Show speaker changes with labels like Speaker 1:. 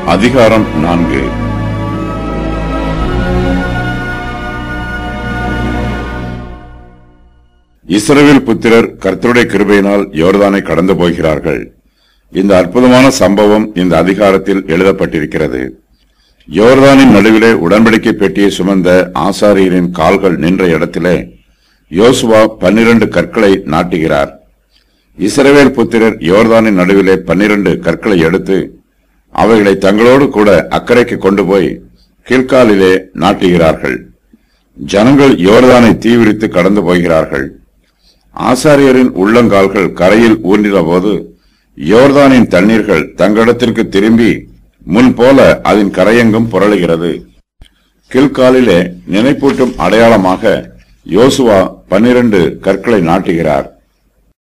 Speaker 1: அதிகாரம் நான்கு இஸ்ரவேல் புத்திரர் கர்த்தருடைய கிருபையினால் யோர்தானை கடந்து போகிறார்கள் இந்த அற்புதமான சம்பவம் இந்த அதிகாரத்தில் எழுதப்பட்டிருக்கிறது யோர்தானின் நடுவிலே உடன்படிக்கை பெட்டியை சுமந்த ஆசாரியரின் கால்கள் நின்ற இடத்திலே யோசுவா பன்னிரண்டு கற்களை நாட்டுகிறார் இஸ்ரவேல் புத்திரர் யோர்தானின் நடுவிலே பன்னிரண்டு கற்களை எடுத்து அவைகளை தங்களோடு கூட அக்கறைக்கு கொண்டு போய் கில்காலிலே நாட்டுகிறார்கள் ஜனங்கள் யோர்தானை தீவிரித்து கடந்து போகிறார்கள் ஆசாரியரின் உள்ளங்கால்கள் கரையில் ஊர்ந்தின போது யோர்தானின் தண்ணீர்கள் தங்களிடத்திற்கு திரும்பி முன் போல அதன் கரையெங்கும் புரளுகிறது கில்காலிலே நினைப்பூட்டும் அடையாளமாக யோசுவா பன்னிரண்டு கற்களை நாட்டுகிறார்